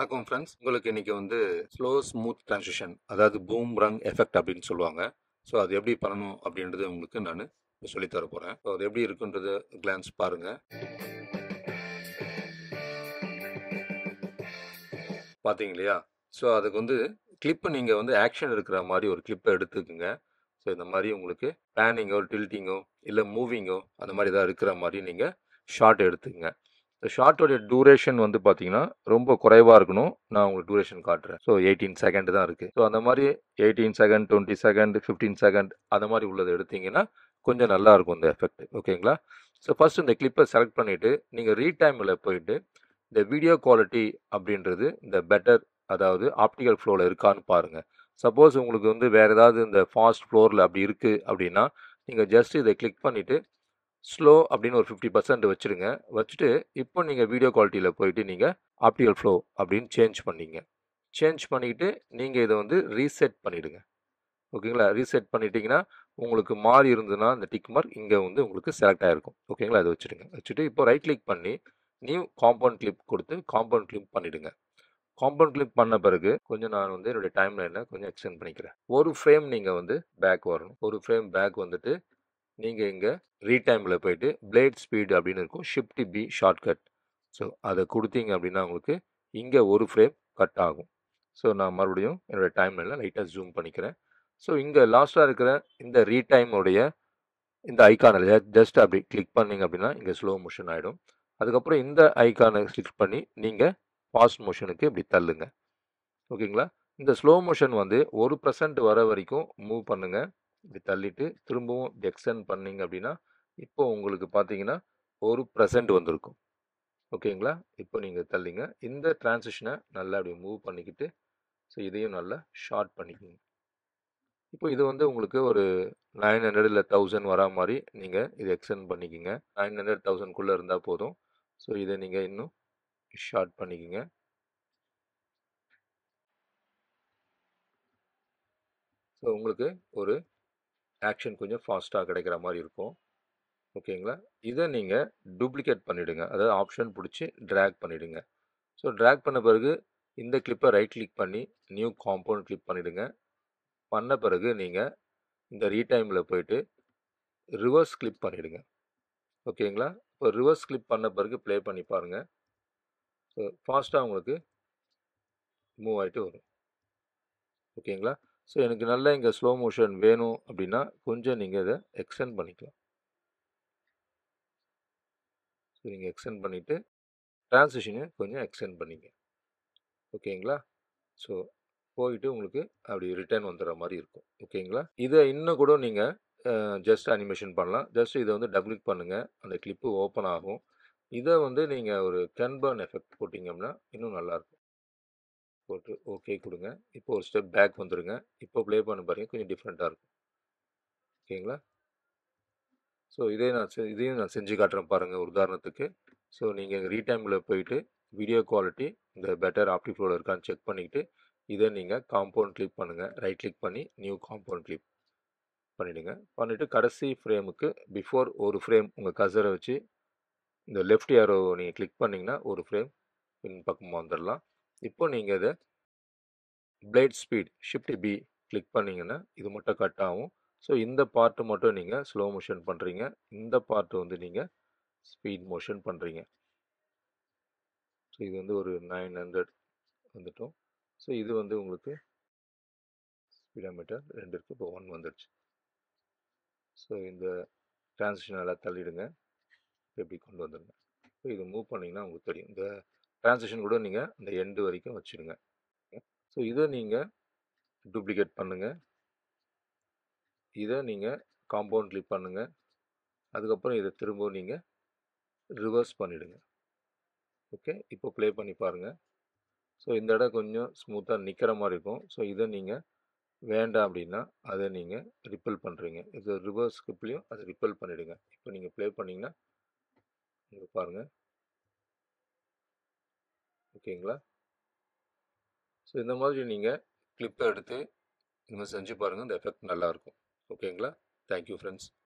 வணக்கம் ஃப்ரெண்ட்ஸ் உங்களுக்கு இன்னைக்கு வந்து ஸ்லோ ஸ்மூத் ட்ரான்சிஷன் அதாவது பூம் ரங் எஃபெக்ட் அப்படின்னு சொல்லுவாங்க ஸோ அது எப்படி பண்ணணும் அப்படின்றது உங்களுக்கு நான் சொல்லித்தர போகிறேன் ஸோ அது எப்படி இருக்குன்றது கிளான்ஸ் பாருங்கள் பார்த்தீங்க இல்லையா ஸோ அதுக்கு வந்து கிளிப்பு நீங்கள் வந்து ஆக்ஷன் இருக்கிற மாதிரி ஒரு கிளிப்பை எடுத்துக்குங்க ஸோ இந்த மாதிரி உங்களுக்கு பேனிங்கோ டில்ட்டிங்கோ இல்லை மூவிங்கோ அந்த மாதிரி ஏதாவது இருக்கிற மாதிரி நீங்கள் ஷார்ட் எடுத்துக்கங்க இந்த ஷார்ட்டோடைய டூரேஷன் வந்து பார்த்தீங்கன்னா ரொம்ப குறைவாக இருக்கணும் நான் உங்களுக்கு டூரேஷன் காட்டுறேன் ஸோ எயிட்டீன் செகண்ட் தான் இருக்குது ஸோ அந்த மாதிரி eighteen second twenty second fifteen second அந்த மாதிரி உள்ளதை எடுத்தீங்கன்னா கொஞ்சம் நல்லா இருக்கும் இந்த எஃபெக்ட் ஓகேங்களா ஸோ ஃபர்ஸ்ட் இந்த கிளிப்பை செலக்ட் பண்ணிவிட்டு நீங்கள் ரீடைமில் போயிட்டு இந்த வீடியோ குவாலிட்டி அப்படின்றது இந்த பெட்டர் அதாவது ஆப்டிக்கல் ஃப்ளோவில் இருக்கான்னு பாருங்கள் சப்போஸ் உங்களுக்கு வந்து வேறு ஏதாவது இந்த ஃபாஸ்ட் ஃப்ளோரில் அப்படி இருக்குது அப்படின்னா நீங்கள் ஜஸ்ட் இதை கிளிக் பண்ணிவிட்டு ஸ்லோ அப்படின்னு ஒரு ஃபிஃப்டி பர்சன்ட் வச்சுருங்க வச்சுட்டு இப்போ நீங்கள் வீடியோ குவாலிட்டியில் போயிட்டு நீங்கள் ஆப்டிக்கல் ஃப்ளோ அப்படின்னு சேஞ்ச் பண்ணிங்க சேஞ்ச் பண்ணிக்கிட்டு நீங்கள் இதை வந்து ரீசெட் பண்ணிவிடுங்க ஓகேங்களா ரீசெட் பண்ணிட்டீங்கன்னா உங்களுக்கு மாறி இருந்ததுன்னா இந்த டிக் மார்க் இங்கே வந்து உங்களுக்கு செலக்ட் ஆகிருக்கும் ஓகேங்களா அதை வச்சுடுங்க வச்சுட்டு இப்போ ரைட் கிளிக் பண்ணி நியூ காம்பவுண்ட் கிளிப் கொடுத்து காம்பவுண்ட் கிளிப் பண்ணிவிடுங்க காம்பவுண்ட் கிளிப் பண்ண பிறகு கொஞ்சம் நான் வந்து என்னுடைய டைம் லைனை கொஞ்சம் எக்ஸ்டெண்ட் பண்ணிக்கிறேன் ஒரு ஃப்ரேம் நீங்கள் வந்து பேக் வரணும் ஒரு ஃப்ரேம் பேக் வந்துட்டு நீங்கள் இங்கே ரீடைமில் போயிட்டு பிளேட் ஸ்பீடு அப்படின்னு இருக்கும் ஷிஃப்ட் பி ஷார்ட்கட் ஸோ அதை கொடுத்தீங்க அப்படின்னா உங்களுக்கு இங்கே ஒரு ஃப்ரேம் கட் ஆகும் ஸோ நான் மறுபடியும் என்னோடய டைம்லைனில் லைட்டாக ஜூம் பண்ணிக்கிறேன் ஸோ இங்கே லாஸ்ட்டாக இருக்கிற இந்த ரீடைமுடைய இந்த ஐக்கானில் ஜஸ்ட் அப்படி கிளிக் பண்ணிங்க அப்படின்னா இங்கே ஸ்லோ மோஷன் ஆகிடும் அதுக்கப்புறம் இந்த ஐக்கானை கிளிக் பண்ணி நீங்கள் ஃபாஸ்ட் மோஷனுக்கு இப்படி தள்ளுங்க ஓகேங்களா இந்த ஸ்லோ மோஷன் வந்து ஒரு பர்சன்ட் வர வரைக்கும் மூவ் பண்ணுங்கள் இப்படி தள்ளிட்டு திரும்பவும் எக்ஸ்டெண்ட் பண்ணிங்க அப்படின்னா இப்போ உங்களுக்கு பார்த்தீங்கன்னா ஒரு ப்ரெசன்ட் வந்திருக்கும் ஓகேங்களா இப்போ நீங்கள் தள்ளிங்க இந்த டிரான்சிஷனை நல்லா அப்படி மூவ் பண்ணிக்கிட்டு ஸோ இதையும் நல்லா ஷார்ட் பண்ணிக்கோங்க இப்போ இது வந்து உங்களுக்கு ஒரு நைன் ஹண்ட்ரட் இல்லை தௌசண்ட் வரா மாதிரி நீங்கள் இதை எக்ஸ்டெண்ட் பண்ணிக்கிங்க நைன் ஹண்ட்ரட் தௌசண்ட்குள்ளே இருந்தால் போதும் ஸோ இதை நீங்கள் இன்னும் ஷார்ட் பண்ணிக்கிங்க ஸோ உங்களுக்கு ஒரு ஆக்ஷன் கொஞ்சம் ஃபாஸ்ட்டாக கிடைக்கிற மாதிரி இருக்கும் ஓகேங்களா இதை நீங்கள் டூப்ளிகேட் பண்ணிவிடுங்க அதாவது ஆப்ஷன் பிடிச்சி ட்ராக் பண்ணிவிடுங்க ஸோ ட்ராக் பண்ண பிறகு இந்த கிளிப்பை ரைட் கிளிக் பண்ணி நியூ காம்பவுண்ட் கிளிக் பண்ணிவிடுங்க பண்ண பிறகு நீங்கள் இந்த ரீடைமில் போயிட்டு ரிவர்ஸ் கிளிப் பண்ணிவிடுங்க ஓகேங்களா இப்போ ரிவர்ஸ் கிளிப் பண்ண பிறகு ப்ளே பண்ணி பாருங்கள் ஸோ ஃபாஸ்ட்டாக உங்களுக்கு மூவ் ஆகிட்டு வரும் ஓகேங்களா ஸோ எனக்கு நல்லா இங்கே ஸ்லோ மோஷன் வேணும் அப்படின்னா கொஞ்சம் நீங்கள் இதை எக்ஸ்டெண்ட் பண்ணிக்கலாம் ஸோ நீங்கள் எக்ஸ்டெண்ட் பண்ணிவிட்டு ட்ரான்சிஷனையும் கொஞ்சம் எக்ஸ்டெண்ட் பண்ணிங்க ஓகேங்களா ஸோ போயிட்டு உங்களுக்கு அப்படி ரிட்டர்ன் வந்துடுற மாதிரி இருக்கும் ஓகேங்களா இதை இன்னும் கூட நீங்கள் ஜஸ்ட் அனிமேஷன் பண்ணலாம் ஜஸ்ட் இதை வந்து டபுள் கிளிக் பண்ணுங்கள் அந்த கிளிப்பு ஓப்பன் ஆகும் இதை வந்து நீங்கள் ஒரு கன்பர்ன் எஃபெக்ட் போட்டிங்கன்னா இன்னும் நல்லாயிருக்கும் போட்டு ஓகே கொடுங்க இப்போ ஒரு ஸ்டெப் பேக் வந்துடுங்க இப்போ ப்ளே பண்ண பாருங்க கொஞ்சம் டிஃப்ரெண்ட்டாக இருக்கும் ஓகேங்களா ஸோ இதே நான் இதையும் நான் செஞ்சு காட்டுறேன் பாருங்கள் ஒரு உதாரணத்துக்கு ஸோ நீங்கள் ரீடைமில் போயிட்டு வீடியோ குவாலிட்டி இந்த பெட்டர் ஆப்டி ஃப்ளோவில் இருக்கான்னு செக் பண்ணிக்கிட்டு இதை நீங்கள் காம்பவுண்ட் கிளிக் பண்ணுங்கள் ரைட் கிளிக் பண்ணி நியூ காம்பவுண்ட் கிளிக் பண்ணிவிடுங்க பண்ணிவிட்டு கடைசி ஃப்ரேமுக்கு பிஃபோர் ஒரு ஃப்ரேம் உங்கள் கசரை வச்சு இந்த லெஃப்ட் யாரோ நீங்கள் கிளிக் பண்ணிங்கன்னா ஒரு ஃப்ரேம் பின் பக்கமாக வந்துடலாம் இப்போ நீங்கள் இதை blade speed shift B click பண்ணிங்கன்னா இது மட்டும் கட் ஆகும் ஸோ இந்த பார்ட்டு மட்டும் நீங்கள் ஸ்லோ மோஷன் பண்ணுறீங்க இந்த பார்ட்டு வந்து நீங்கள் ஸ்பீட் மோஷன் பண்ணுறீங்க ஸோ இது வந்து ஒரு நைன் ஹண்ட்ரட் வந்துட்டோம் ஸோ இது வந்து உங்களுக்கு ஸ்பீடோமீட்டர் ரெண்டு இருக்குது இப்போ ஒன் வந்துடுச்சு ஸோ இந்த டிரான்சிஷன் எல்லாம் தள்ளிடுங்க எப்படி கொண்டு வந்துடுங்க ஸோ இது மூவ் பண்ணிங்கன்னா உங்களுக்கு தெரியும் இந்த டிரான்சிஷன் கூட நீங்கள் இந்த எண்டு வரைக்கும் வச்சுடுங்க ஸோ இதை நீங்கள் டூப்ளிகேட் பண்ணுங்கள் இதை நீங்கள் காம்பவுண்ட் கிளிக் பண்ணுங்கள் அதுக்கப்புறம் இதை திரும்ப நீங்கள் ரிவர்ஸ் பண்ணிவிடுங்க ஓகே இப்போ ப்ளே பண்ணி பாருங்கள் ஸோ இந்த இடம் கொஞ்சம் ஸ்மூத்தாக நிற்கிற மாதிரி இருக்கும் ஸோ இதை நீங்கள் வேண்டாம் அப்படின்னா அதை நீங்கள் ரிப்பல் பண்ணுறீங்க இது ரிவர்ஸ் கிளிப்லேயும் அதை ரிப்பல் பண்ணிவிடுங்க இப்போ நீங்கள் ப்ளே பண்ணிங்கன்னா இங்கே பாருங்கள் ஓகேங்களா ஸோ இந்த மாதிரி நீங்கள் கிளிப்பை எடுத்து இந்த மாதிரி செஞ்சு பாருங்கள் இந்த எஃபெக்ட் நல்லாயிருக்கும் ஓகேங்களா தேங்க்யூ ஃப்ரெண்ட்ஸ்